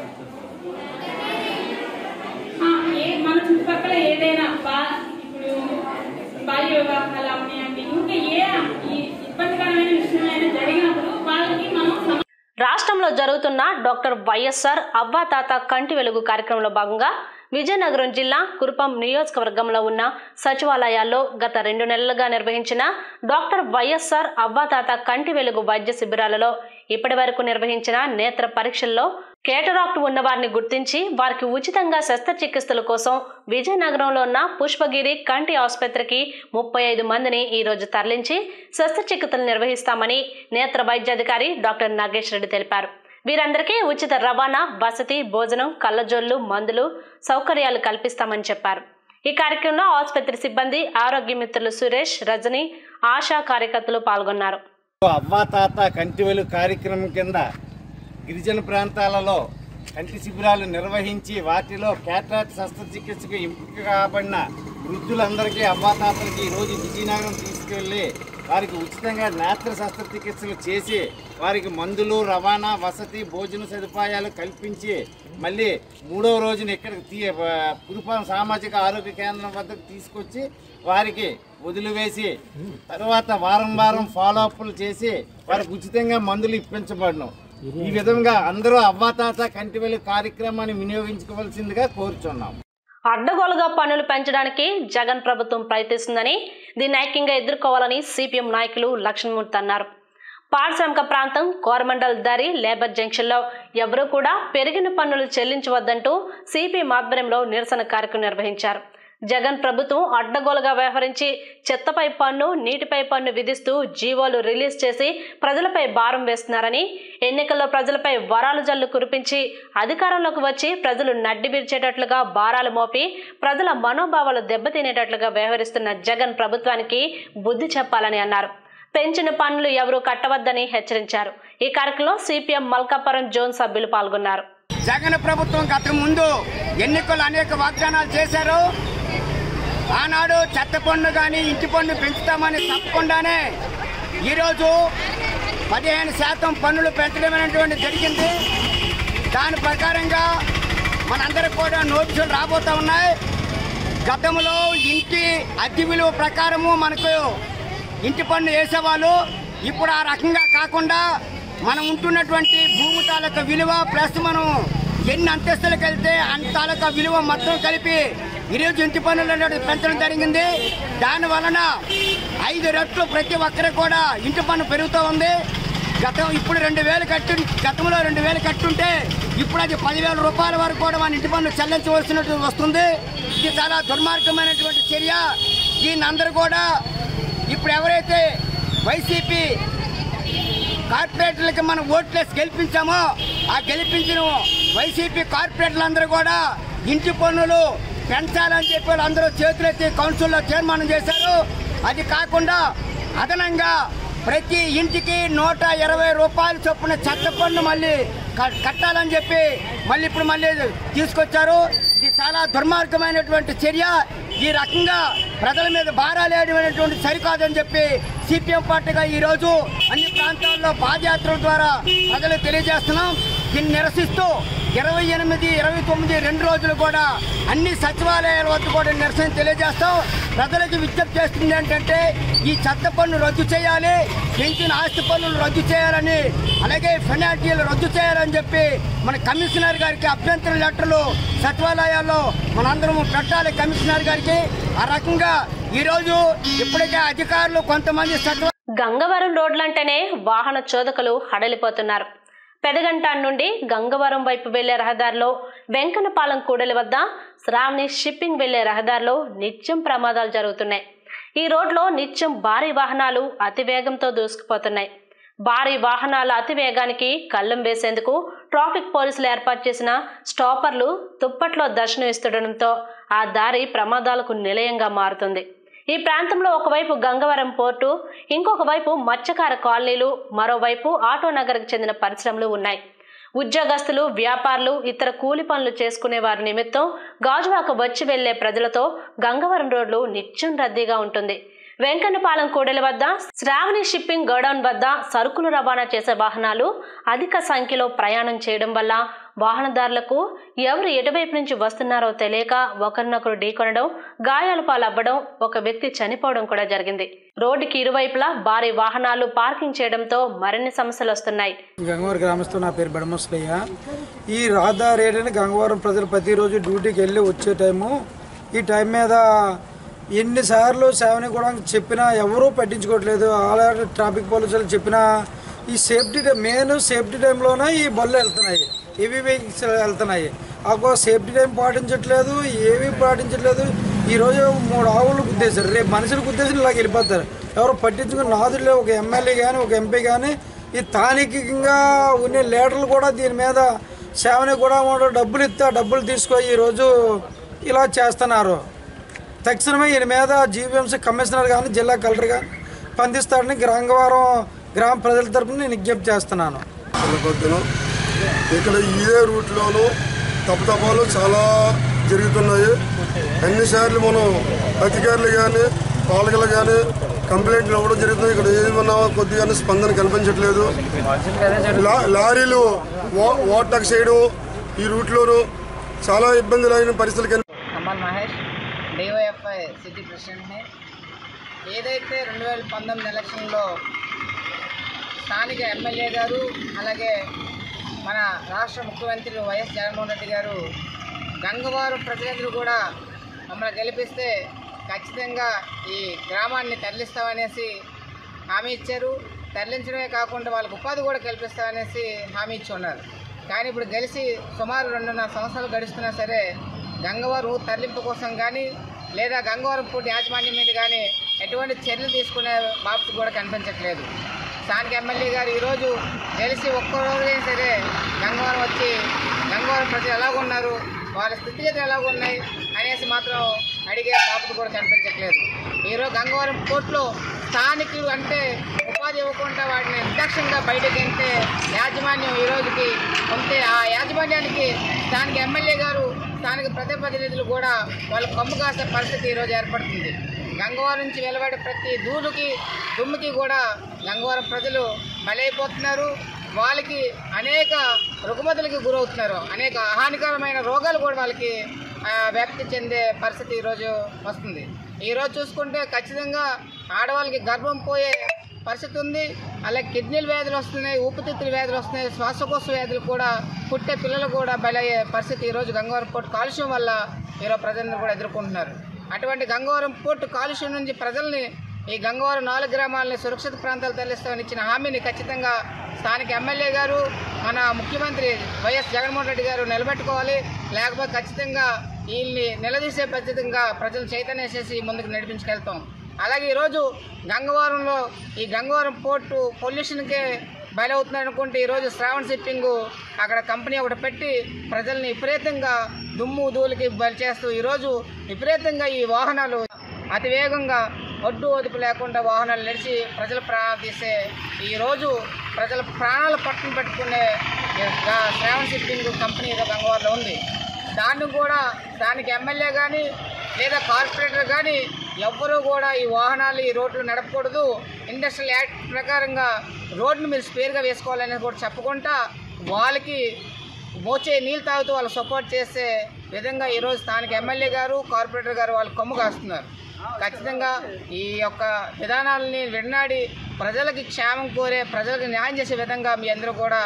ఆ, ఏ మన చుట్టుపక్కల ఏదైనా బా ఇప్పుడు బాల్య వివాహాలు అవనివ్వండి ఇంకా ఏ ఈ ఇబ్బందికరమైన విషయమైనా జరిగినప్పుడు వాళ్ళకి మనం సమ- రాష్ట్రంలో జరుగుతున్న డాక్టర్ వైఎస్ఆర్ అవ్వా తాత కంటి వెలుగు కార్యక్రమంలో భాగంగా విజయనగరం జిల్లా కురుపం నియోజకవర్గంలో ఉన్న సచివాలయాల్లో గత రెండు నెలలుగా నిర్వహించిన డాక్టర్ వైఎస్ఆర్ అవ్వాతాత కంటి వెలుగు వైద్య శిబిరాలలో ఇప్పటి వరకు నిర్వహించిన నేత్ర పరీక్షల్లో కేటరాక్ట్ ఉన్న వారిని గుర్తించి వారికి ఉచితంగా శస్త్రచికిత్సల కోసం విజయనగరంలో ఉన్న పుష్పగిరి కంటి ఆసుపత్రికి ముప్పై ఐదు మందిని ఈ రోజు తరలించి శస్త్రచికిత్సలు నిర్వహిస్తామని నేత్ర వైద్యాధికారి డాక్టర్ నాగేష్ రెడ్డి తెలిపారు వీరందరికీ ఉచిత రవాణా వసతి భోజనం కళ్ళజోళ్లు మందులు సౌకర్యాలు కల్పిస్తామని చెప్పారు ఈ కార్యక్రమంలో ఆసుపత్రి సిబ్బంది ఆరోగ్య మిత్రులు సురేష్ రజని ఆశా కార్యకర్తలు పాల్గొన్నారు అవ్వాతాత కంటివెలు కార్యక్రమం కింద గిరిజన ప్రాంతాలలో కంటి శిబిరాలు నిర్వహించి వాటిలో క్యాటరాక్ట్ శస్త్రచికిత్సకు ఎంపిక కాబడిన వృద్ధులందరికీ అవ్వాతాతలకి ఈరోజు విజయనగరం తీసుకెళ్ళి వారికి ఉచితంగా నేత్ర శస్త్రచికిత్సలు చేసి వారికి మందులు రవాణా వసతి భోజన సదుపాయాలు కల్పించి మళ్ళీ మూడవ రోజున ఇక్కడికి తీ పురుపాం సామాజిక ఆరోగ్య కేంద్రం వద్దకు తీసుకొచ్చి వారికి వదిలివేసి తర్వాత వారం వారం ఫాలో అప్లు చేసి వారికి ఉచితంగా మందులు ఇప్పించబడను ఈ విధంగా అందరూ అవ్వాతాత కంటివెలు కార్యక్రమాన్ని వినియోగించుకోవాల్సిందిగా కోరుచున్నాం అడ్డగోలుగా పన్నులు పెంచడానికి జగన్ ప్రభుత్వం ప్రయత్నిస్తుందని దీన్ని ఐక్యంగా ఎదుర్కోవాలని సిపిఎం నాయకులు లక్ష్మణమూర్తి అన్నారు పారిశ్రామిక ప్రాంతం కోరమండల్ దరి లేబర్ జంక్షన్లో ఎవరూ కూడా పెరిగిన పన్నులు చెల్లించవద్దంటూ సిపిఎం ఆధ్వర్యంలో నిరసన కార్యక్రమం నిర్వహించారు జగన్ ప్రభుత్వం అడ్డగోలుగా వ్యవహరించి చెత్తపై పన్ను నీటిపై పన్ను విధిస్తూ జీవోలు రిలీజ్ చేసి ప్రజలపై భారం వేస్తున్నారని ఎన్నికల్లో ప్రజలపై వరాలు జల్లు కురిపించి అధికారంలోకి వచ్చి ప్రజలు నడ్డి విరిచేటట్లుగా భారాలు మోపి ప్రజల మనోభావాలు దెబ్బతినేటట్లుగా వ్యవహరిస్తున్న జగన్ ప్రభుత్వానికి బుద్ధి చెప్పాలని అన్నారు పెంచిన పన్నులు ఎవరూ కట్టవద్దని హెచ్చరించారు ఈ కార్యక్రమంలో సిపిఎం మల్కాపురం జోన్ సభ్యులు పాల్గొన్నారు జగన్ ప్రభుత్వం గత ముందు ఎన్నికలు అనేక వాగ్దానాలు చేశారు ఆనాడు చెత్త పన్ను కానీ ఇంటి పన్ను పెంచుతామని తప్పకుండానే ఈరోజు పదిహేను శాతం పన్నులు పెంచడం అనేటువంటి జరిగింది దాని ప్రకారంగా మనందరికి కూడా నోటీసులు రాబోతా ఉన్నాయి గతంలో ఇంటి అద్దె విలువ ప్రకారము మనకు ఇంటి పన్ను వేసేవాళ్ళు ఇప్పుడు ఆ రకంగా కాకుండా మనం ఉంటున్నటువంటి భూమి తాలూకా విలువ ప్లస్ మనం ఎన్ని అంతస్తులకు వెళ్తే అంత తాలూకా విలువ మొత్తం కలిపి ఈరోజు ఇంటి పన్నులు అనేది పెంచడం జరిగింది దాని వలన ఐదు రెట్లు ప్రతి ఒక్కరు కూడా ఇంటి పన్ను పెరుగుతూ ఉంది గతం ఇప్పుడు రెండు వేలు కట్టు గతంలో రెండు వేలు కట్టుంటే ఇప్పుడు అది పదివేల రూపాయల వరకు కూడా మన ఇంటి పన్ను చెల్లించవలసినట్టు వస్తుంది ఇది చాలా దుర్మార్గమైనటువంటి చర్య దీన్ని అందరూ కూడా ఇప్పుడు ఎవరైతే వైసీపీ కార్పొరేటర్లకి మనం ఓట్లేసి గెలిపించామో ఆ గెలిపించిన వైసీపీ కార్పొరేటర్లందరూ కూడా ఇంటి పన్నులు పెంచాలని చెప్పి వాళ్ళందరూ చేతులెత్తి కౌన్సిల్లో తీర్మానం చేశారు అది కాకుండా అదనంగా ప్రతి ఇంటికి నూట ఇరవై రూపాయల చొప్పున చెత్త పన్ను మళ్ళీ క- కట్టాలని చెప్పి మళ్ళీ ఇప్పుడు మళ్ళీ తీసుకొచ్చారు ఇది చాలా దుర్మార్గమైనటువంటి చర్య ఈ రకంగా ప్రజల మీద భారాలు వేయడం సరికాదని చెప్పి సిపిఎం పార్టీగా ఈరోజు అన్ని ప్రాంతాల్లో పాదయాత్రల ద్వారా ప్రజలకు తెలియజేస్తున్నాం దీన్ని నిరసిస్తూ ఇరవై ఎనిమిది ఇరవై తొమ్మిది రెండు రోజులు కూడా అన్ని సచివాలయాల వద్ద కూడా నిరసన తెలియజేస్తాం ప్రజలకు విజ్ఞప్తి చేస్తుంది ఏంటంటే ఈ చెత్త పన్ను రద్దు చేయాలి పెంచిన ఆస్తి పన్నులు రద్దు చేయాలని అలాగే ఫెనాల్టీలు రద్దు చేయాలని చెప్పి మన కమిషనర్ గారికి అభ్యంతర లెటర్లు సచివాలయాల్లో మనందరం పెట్టాలి కమిషనర్ గారికి ఆ రకంగా ఈరోజు ఇప్పటికే అధికారులు కొంతమంది సచివ గంగవరం రోడ్లంటేనే వాహన చోదకులు హడలిపోతున్నారు పెదగంటాన్ నుండి గంగవరం వైపు వెళ్లే రహదారిలో వెంకన్నపాలెం కూడలి వద్ద శ్రావణి షిప్పింగ్ వెళ్లే రహదారిలో నిత్యం ప్రమాదాలు జరుగుతున్నాయి ఈ రోడ్లో నిత్యం భారీ వాహనాలు అతివేగంతో దూసుకుపోతున్నాయి భారీ వాహనాల అతివేగానికి కళ్ళం వేసేందుకు ట్రాఫిక్ పోలీసులు ఏర్పాటు చేసిన స్టాపర్లు తుప్పట్లో దర్శనం ఇస్తుండటంతో ఆ దారి ప్రమాదాలకు నిలయంగా మారుతుంది ఈ ప్రాంతంలో ఒకవైపు గంగవరం పోర్టు ఇంకొక వైపు మత్స్యకార కాలనీలు మరోవైపు ఆటో నగర్కు చెందిన పరిశ్రమలు ఉన్నాయి ఉద్యోగస్తులు వ్యాపారులు ఇతర కూలి పనులు చేసుకునే వారి నిమిత్తం గాజువాక వచ్చి వెళ్లే ప్రజలతో గంగవరం రోడ్లు నిత్యం రద్దీగా ఉంటుంది వెంకన్నపాలెం కూడలి వద్ద శ్రావణి షిప్పింగ్ గోడౌన్ వద్ద సరుకులు రవాణా చేసే వాహనాలు అధిక సంఖ్యలో ప్రయాణం చేయడం వల్ల వాహనదారులకు ఎవరు ఎటువైపు నుంచి వస్తున్నారో తెలియక ఒకరినొకరు ఢీకొనడం గాయాల పాలవ్వడం ఒక వ్యక్తి చనిపోవడం కూడా జరిగింది రోడ్డుకి ఇరువైపులా భారీ వాహనాలు పార్కింగ్ చేయడంతో మరిన్ని సమస్యలు వస్తున్నాయి గంగవరం గ్రామస్తు నా పేరు బెడమస్లయ్య ఈ రహదారి ఏరియాని గంగవరం ప్రజలు ప్రతిరోజు డ్యూటీకి వెళ్ళి వచ్చే టైము ఈ టైం మీద ఎన్నిసార్లు సేవని కూడా చెప్పినా ఎవరూ పట్టించుకోవట్లేదు ఆల్రెడీ ట్రాఫిక్ పోలీసులు చెప్పినా ఈ సేఫ్టీ టైం మెయిన్ సేఫ్టీ టైంలోనే ఈ బళ్ళు వెళ్తున్నాయి హెవీ వెహికల్స్ వెళ్తున్నాయి ఒక సేఫ్టీ టైం పాటించట్లేదు ఏమీ పాటించట్లేదు ఈరోజు మూడు ఆవులు గుద్దేశారు రేపు మనుషులు గుద్దేసి ఇలాగ వెళ్ళిపోతారు ఎవరు పట్టించుకుని నాదులే ఒక ఎమ్మెల్యే కానీ ఒక ఎంపీ కానీ ఈ స్థానికంగా ఉన్న లీడర్లు కూడా దీని మీద సేవని కూడా వాడు డబ్బులు ఇస్తే ఆ డబ్బులు తీసుకొని ఈరోజు ఇలా చేస్తున్నారు తక్షణమే ఈయన మీద జీవీఎంసీ కమిషనర్ కానీ జిల్లా కలెక్టర్ కానీ స్పందిస్తాడని గ్రాంగవారం గ్రామ ప్రజల తరపున నేను విజ్ఞప్తి చేస్తున్నాను పొద్దున ఇక్కడ ఇదే రూట్లోనూ తప్పతపాలు చాలా జరుగుతున్నాయి ఎన్నిసార్లు మనం అధికారులు కానీ పాలకులు కానీ కంప్లైంట్లు ఇవ్వడం జరుగుతుంది ఇక్కడ ఏమన్నా కొద్దిగా స్పందన కనిపించట్లేదు లా- లారీలు ఓ- ఓవర్టేక్ చేయడం ఈ రూట్లోనూ చాలా ఇబ్బందులైన పరిస్థితులు కనిపి కమల్ మహేష్ డివైఎఫ్ఐ సిటీ ప్రెసిడెంట్ని ఏదైతే రెండు వేల పంతొమ్మిది ఎలక్షన్లో స్థానిక ఎమ్మెల్యే గారు అలాగే మన రాష్ట్ర ముఖ్యమంత్రి వైఎస్ జగన్మోహన్ రెడ్డి గారు గంగవారం ప్రజలందరూ కూడా మమ్మల్ని గెలిపిస్తే ఖచ్చితంగా ఈ గ్రామాన్ని తరలిస్తామనేసి హామీ ఇచ్చారు తరలించడమే కాకుండా వాళ్ళకు ఉపాధి కూడా కల్పిస్తామనేసి హామీ ఇచ్చి ఉన్నారు కానీ ఇప్పుడు గెలిచి సుమారు రెండున్నర సంవత్సరాలు గడుస్తున్నా సరే గంగవారం తరలింపు కోసం కానీ లేదా గంగవరం పూర్తి యాజమాన్యం మీద కానీ ఎటువంటి చర్యలు తీసుకునే బాబు కూడా కనిపించట్లేదు స్థానిక ఎమ్మెల్యే గారు ఈరోజు గెలిచి ఒక్క రోజైనా సరే గంగవరం వచ్చి గంగవరం ప్రజలు ఎలాగున్నారు వాళ్ళ స్థితిగతులు ఎలాగున్నాయి అనేసి మాత్రం అడిగే బాబు కూడా కనిపించట్లేదు ఈరోజు గంగవరం కోర్టులో స్థానికులు అంటే ఉపాధి ఇవ్వకుండా వాటిని నిర్లక్ష్యంగా బయటకు వెళ్తే యాజమాన్యం ఈ రోజుకి ఉంటే ఆ యాజమాన్యానికి స్థానిక ఎమ్మెల్యే గారు స్థానిక ప్రజాప్రతినిధులు కూడా వాళ్ళు కమ్ము కాసే పరిస్థితి ఈరోజు ఏర్పడుతుంది గంగవరం నుంచి వెలువడే ప్రతి దూడుకి దుమ్ముకి కూడా గంగవరం ప్రజలు బలైపోతున్నారు వాళ్ళకి అనేక రుగ్మతులకి గురవుతున్నారు అనేక హానికరమైన రోగాలు కూడా వాళ్ళకి ఆ, వ్యాప్తి చెందే పరిస్థితి ఈరోజు వస్తుంది ఈరోజు చూసుకుంటే ఖచ్చితంగా ఆడవాళ్ళకి గర్భం పోయే పరిస్థితి ఉంది అలాగే కిడ్నీల వ్యాధులు వస్తున్నాయి ఊపిరితిత్తుల వ్యాధులు వస్తున్నాయి శ్వాసకోశ వ్యాధులు కూడా పుట్టే పిల్లలు కూడా బలయ్యే పరిస్థితి ఈరోజు గంగవరం పోర్టు కాలుష్యం వల్ల ఈరోజు ప్రజలందరూ కూడా ఎదుర్కొంటున్నారు అటువంటి గంగవరం పోర్టు కాలుష్యం నుంచి ప్రజల్ని ఈ గంగవరం నాలుగు గ్రామాలని సురక్షిత ప్రాంతాలు తరలిస్తామని ఇచ్చిన హామీని ఖచ్చితంగా స్థానిక ఎమ్మెల్యే గారు మన ముఖ్యమంత్రి వైఎస్ జగన్మోహన్ రెడ్డి గారు నిలబెట్టుకోవాలి లేకపోతే ఖచ్చితంగా వీళ్ళని నిలదీసే పద్ధతిగా ప్రజలు చైతన్యం చేసి ముందుకు నడిపించుకెళ్తాం అలాగే ఈరోజు గంగవరంలో ఈ గంగవరం పోర్టు పొల్యూషన్కే బయలవుతున్నారు అనుకుంటే ఈరోజు శ్రావణ్ షిప్పింగ్ అక్కడ కంపెనీ ఒకటి పెట్టి ప్రజల్ని విపరీతంగా దుమ్ము ధూళికి బలి చేస్తూ ఈరోజు విపరీతంగా ఈ వాహనాలు అతి వేగంగా ఒడ్డు ఒదుపు లేకుండా వాహనాలు నడిచి ప్రజల ప్రాణాలు తీసే ఈరోజు ప్రజల ప్రాణాలు పట్టున పెట్టుకునే ఈ గా- శ్రావణ్ షిప్పింగ్ కంపెనీ ఏదో గంగవారిలో ఉంది దాన్ని కూడా దానికి ఎమ్మెల్యే కానీ లేదా కార్పొరేటర్ కానీ ఎవ్వరూ కూడా ఈ వాహనాలు ఈ రోడ్లు నడపకూడదు ఇండస్ట్రియల్ యాక్ట్ ప్రకారంగా రోడ్ను మీరు స్పేర్గా వేసుకోవాలని కూడా చెప్పకుండా వాళ్ళకి మోచే నీళ్ళు తాగుతూ వాళ్ళు సపోర్ట్ చేసే విధంగా ఈరోజు స్థానిక ఎమ్మెల్యే గారు కార్పొరేటర్ గారు వాళ్ళు కొమ్ము కాస్తున్నారు ఖచ్చితంగా ఈ యొక్క విధానాలని విన్నాడి ప్రజలకి క్షేమం కోరే ప్రజలకు న్యాయం చేసే విధంగా మీ అందరూ కూడా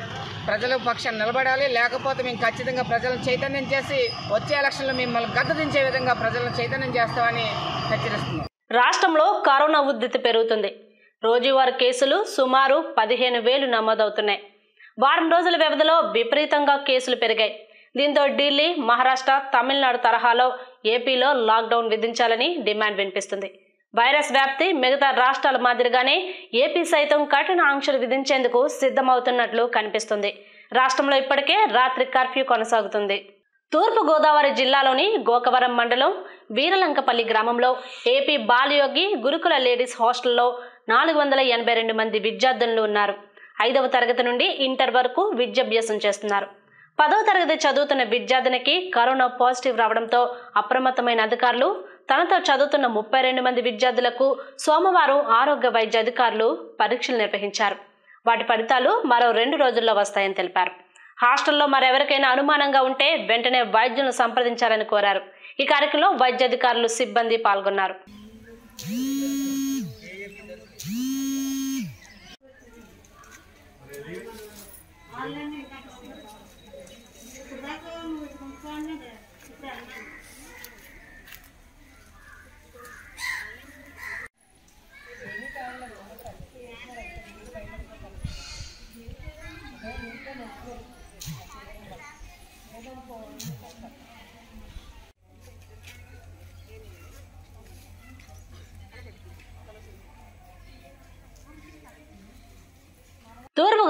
ప్రజల పక్షాన్ని నిలబడాలి లేకపోతే మేము ఖచ్చితంగా ప్రజలను చైతన్యం చేసి వచ్చే ఎలక్షన్లో మిమ్మల్ని గద్దదించే విధంగా ప్రజలను చైతన్యం చేస్తామని హెచ్చరిస్తున్నాం రాష్ట్రంలో కరోనా ఉధృతి పెరుగుతుంది రోజువారీ కేసులు సుమారు పదిహేను వేలు నమోదవుతున్నాయి వారం రోజుల వ్యవధిలో విపరీతంగా కేసులు పెరిగాయి దీంతో ఢిల్లీ మహారాష్ట్ర తమిళనాడు తరహాలో ఏపీలో లాక్డౌన్ విధించాలని డిమాండ్ వినిపిస్తుంది వైరస్ వ్యాప్తి మిగతా రాష్ట్రాల మాదిరిగానే ఏపీ సైతం కఠిన ఆంక్షలు విధించేందుకు సిద్ధమవుతున్నట్లు కనిపిస్తుంది రాష్ట్రంలో ఇప్పటికే రాత్రి కర్ఫ్యూ కొనసాగుతుంది తూర్పు గోదావరి జిల్లాలోని గోకవరం మండలం వీరలంకపల్లి గ్రామంలో ఏపీ బాలయోగి గురుకుల లేడీస్ హాస్టల్లో నాలుగు వందల ఎనభై రెండు మంది విద్యార్థులు ఉన్నారు ఐదవ తరగతి నుండి ఇంటర్ వరకు విద్యాభ్యాసం చేస్తున్నారు పదవ తరగతి చదువుతున్న విద్యార్థినికి కరోనా పాజిటివ్ రావడంతో అప్రమత్తమైన అధికారులు తనతో చదువుతున్న ముప్పై రెండు మంది విద్యార్థులకు సోమవారం ఆరోగ్య వైద్య అధికారులు పరీక్షలు నిర్వహించారు వాటి ఫలితాలు మరో రెండు రోజుల్లో వస్తాయని తెలిపారు హాస్టల్లో మరెవరికైనా అనుమానంగా ఉంటే వెంటనే వైద్యులను సంప్రదించాలని కోరారు ఈ కార్యక్రమంలో వైద్యాధికారులు సిబ్బంది పాల్గొన్నారు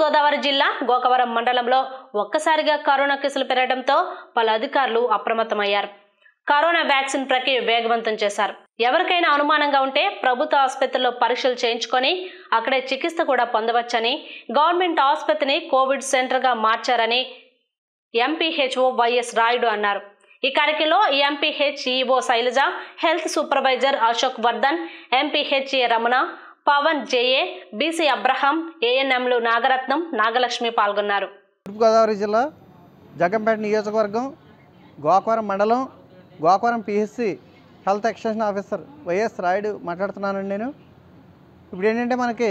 తూర్పుగోదావరి జిల్లా గోకవరం మండలంలో ఒక్కసారిగా కరోనా కేసులు పెరగడంతో పలు అధికారులు అప్రమత్తమయ్యారు కరోనా వ్యాక్సిన్ ప్రక్రియ వేగవంతం చేశారు ఎవరికైనా అనుమానంగా ఉంటే ప్రభుత్వ ఆసుపత్రిలో పరీక్షలు చేయించుకొని అక్కడే చికిత్స కూడా పొందవచ్చని గవర్నమెంట్ ఆసుపత్రిని కోవిడ్ సెంటర్గా మార్చారని ఎంపీహెచ్ఓ వైఎస్ రాయుడు అన్నారు ఈ కార్యక్రమంలో MPH EO Sailaja health supervisor Ashok Vardhan MPHA Ramana Pavan JA BC Abraham ఏఎన్ఎంలు నాగరత్నం నాగలక్ష్మి పాల్గొన్నారు తూర్పుగోదావరి జిల్లా జగంపేట నియోజకవర్గం గోకవరం మండలం Gokavaram PHC health extension officer YS Rayudu మాట్లాడుతున్నానండి నేను ఇప్పుడు ఏంటంటే మనకి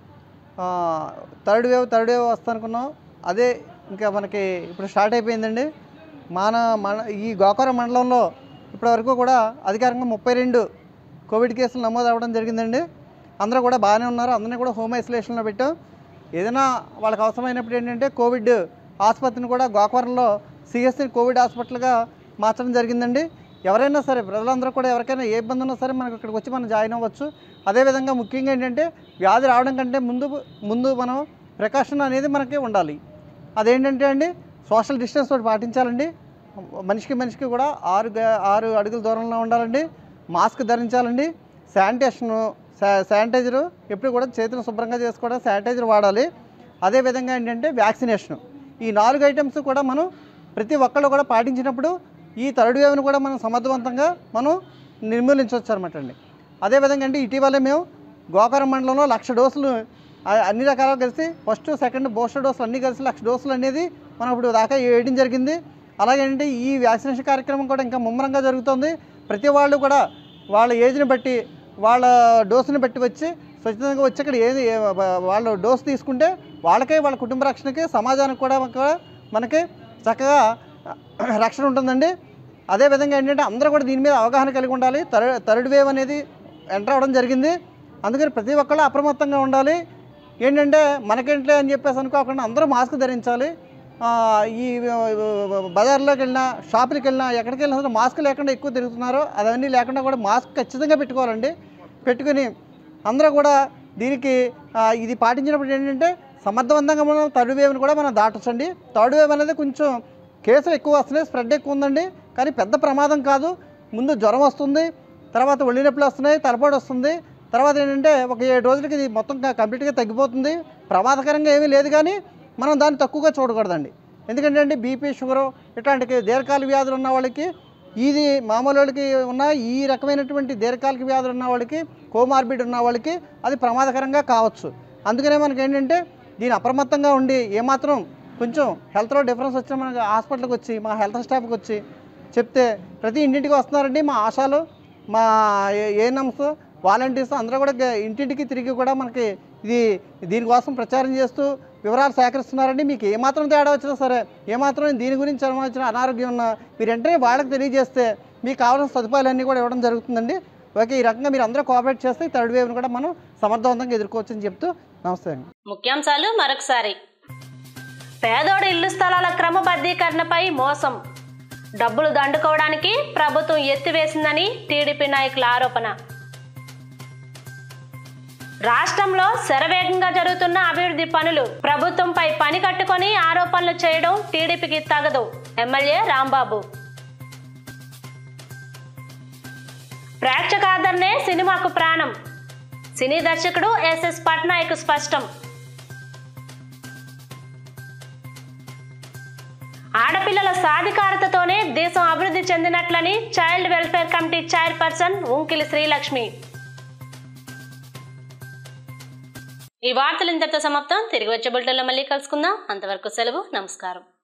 ఆ, థర్డ్ వేవ్ థర్డ్ వేవ్ వస్తానుకున్నాం అదే ఇంకా మనకి ఇప్పుడు స్టార్ట్ అయిపోయిందండి మన మన ఈ గోకవరం మండలంలో ఇప్పటివరకు కూడా అధికారికంగా ముప్పై రెండు కోవిడ్ కేసులు నమోదు అవ్వడం జరిగిందండి అందరూ కూడా బాగానే ఉన్నారు అందరినీ కూడా హోమ్ ఐసోలేషన్లో పెట్టాం ఏదైనా వాళ్ళకి అవసరమైనప్పుడు ఏంటంటే కోవిడ్ ఆసుపత్రిని కూడా గోకవరంలో సిఎస్సి కోవిడ్ హాస్పిటల్గా మార్చడం జరిగిందండి ఎవరైనా సరే ప్రజలందరూ కూడా ఎవరికైనా ఏ ఇబ్బంది ఉన్నా సరే మనకి ఇక్కడికి వచ్చి మనం జాయిన్ అవ్వచ్చు అదేవిధంగా ముఖ్యంగా ఏంటంటే వ్యాధి రావడం కంటే ముందు ముందు మనం ప్రికాషన్ అనేది మనకి ఉండాలి అదేంటంటే అండి సోషల్ డిస్టెన్స్ తోటి పాటించాలండి మనిషికి మనిషికి కూడా ఆరు గ- ఆరు అడుగుల దూరంలో ఉండాలండి మాస్క్ ధరించాలండి శానిటేషను శా- శానిటైజరు ఎప్పుడు కూడా చేతులు శుభ్రంగా చేసుకోవడం శానిటైజర్ వాడాలి అదేవిధంగా ఏంటంటే వ్యాక్సినేషన్ ఈ నాలుగు ఐటమ్స్ కూడా మనం ప్రతి ఒక్కళ్ళు కూడా పాటించినప్పుడు ఈ థర్డ్ వేవ్ని కూడా మనం సమర్థవంతంగా మనం నిర్మూలించవచ్చు అనమాట అండి అదేవిధంగా అండి ఇటీవలే మేము గోకరం మండలంలో లక్ష డోసులు ఆ- అన్ని రకాలుగా కలిసి ఫస్ట్ సెకండ్ బూస్టర్ డోసులు అన్నీ కలిసి లక్ష డోసులు అనేది మనం ఇప్పుడు దాకా వేయడం జరిగింది అలాగే ఏంటి ఈ వ్యాక్సినేషన్ కార్యక్రమం కూడా ఇంకా ముమ్మరంగా జరుగుతుంది ప్రతి వాళ్ళు కూడా వాళ్ళ ఏజ్ని బట్టి వాళ్ళ డోసుని బట్టి వచ్చి స్వచ్ఛందంగా వచ్చి ఇక్కడ ఏది ఏ- వాళ్ళు డోసు తీసుకుంటే వాళ్ళకే వాళ్ళ కుటుంబ రక్షణకి సమాజానికి కూడా మనకు- మనకి చక్కగా రక్షణ ఉంటుందండి అదేవిధంగా ఏంటంటే అందరూ కూడా దీని మీద అవగాహన కలిగి ఉండాలి థర్డ్ థర్డ్ వేవ్ అనేది ఎంటర్ అవ్వడం జరిగింది అందుకని ప్రతి ఒక్కళ్ళు అప్రమత్తంగా ఉండాలి ఏంటంటే మనకేంట్లే అని చెప్పేసి అనుకోకుండా అందరూ మాస్క్ ధరించాలి ఆ, ఈ బజార్లోకి వెళ్ళినా షాపులకు వెళ్ళినా ఎక్కడికి వెళ్ళినా సరే మాస్క్ లేకుండా ఎక్కువ తిరుగుతున్నారు అవన్నీ లేకుండా కూడా మాస్క్ ఖచ్చితంగా పెట్టుకోవాలండి పెట్టుకుని అందరూ కూడా దీనికి ఆ, ఇది పాటించినప్పుడు ఏంటంటే సమర్థవంతంగా మనం థర్డ్ వేవ్ని కూడా మనం దాటొచ్చండి థర్డ్ వేవ్ అనేది కొంచెం కేసులు ఎక్కువ వస్తున్నాయి స్ప్రెడ్ ఎక్కువ ఉందండి కానీ పెద్ద ప్రమాదం కాదు ముందు జ్వరం వస్తుంది తర్వాత ఒళ్ళు నొప్పులు వస్తున్నాయి తలపోటు వస్తుంది తర్వాత ఏంటంటే ఒక ఏడు రోజులకి ఇది మొత్తం క- కంప్లీట్గా తగ్గిపోతుంది ప్రమాదకరంగా ఏమీ లేదు కానీ మనం దాన్ని తక్కువగా చూడకూడదండి ఎందుకంటే అండి బీపీ షుగరు ఇట్లాంటి దీర్ఘకాలిక వ్యాధులు ఉన్న వాళ్ళకి ఇది మామూలు వాళ్ళకి ఉన్న ఈ రకమైనటువంటి దీర్ఘకాలిక వ్యాధులు ఉన్న వాళ్ళకి కోమార్బిడ్ ఉన్న వాళ్ళకి అది ప్రమాదకరంగా కావచ్చు అందుకనే మనకి ఏంటంటే దీని అప్రమత్తంగా ఉండి ఏమాత్రం కొంచెం హెల్త్లో డిఫరెన్స్ వచ్చినా మనకి హాస్పిటల్కి వచ్చి మా హెల్త్ స్టాఫ్కి వచ్చి చెప్తే ప్రతి ఇంటింటికి వస్తున్నారండి మా ఆశాలు మా ఏఎన్ఎమ్స్ వాలంటీర్స్ అందరూ కూడా గ- ఇంటింటికి తిరిగి కూడా మనకి ఇది దీనికోసం ప్రచారం చేస్తూ వివరాలు సేకరిస్తున్నారండి మీకు ఏమాత్రం తేడా వచ్చినా సరే ఏమాత్రం దీని గురించి అనుమానించిన అనారోగ్యం ఉన్నా మీరు వెంటనే వాళ్ళకి తెలియజేస్తే మీకు కావాల్సిన సదుపాయాలన్నీ కూడా ఇవ్వడం జరుగుతుందండి ఓకే ఈ రకంగా మీరు అందరూ కోఆపరేట్ చేస్తే ఈ థర్డ్ వేవ్ని కూడా మనం సమర్థవంతంగా ఎదుర్కోవచ్చని చెప్తూ నమస్తే అండి ముఖ్యాంశాలు మరొకసారి పేదోడి ఇల్లు స్థలాల క్రమబద్ధీకరణపై మోసం డబ్బులు దండుకోవడానికి ప్రభుత్వం ఎత్తివేసిందని టీడీపీ నాయకుల ఆరోపణ రాష్ట్రంలో శరవేగంగా జరుగుతున్న అభివృద్ధి పనులు ప్రభుత్వంపై పని కట్టుకొని ఆరోపణలు చేయడం టీడీపీకి తగదు ఎమ్మెల్యే రాంబాబు ప్రేక్షకాదరణే సినిమాకు ప్రాణం సినీ దర్శకుడు ఎస్ఎస్ పట్నాయక్ స్పష్టం ఆడపిల్లల సాధికారతతోనే దేశం అభివృద్ధి చెందినట్లని child welfare committee chairperson Unkili Srilakshmi ఈ వార్తలు ఇంతటితో సమాప్తం తిరిగి వచ్చే బులెటిన్లో మళ్ళీ కలుసుకుందాం అంతవరకు సెలవు నమస్కారం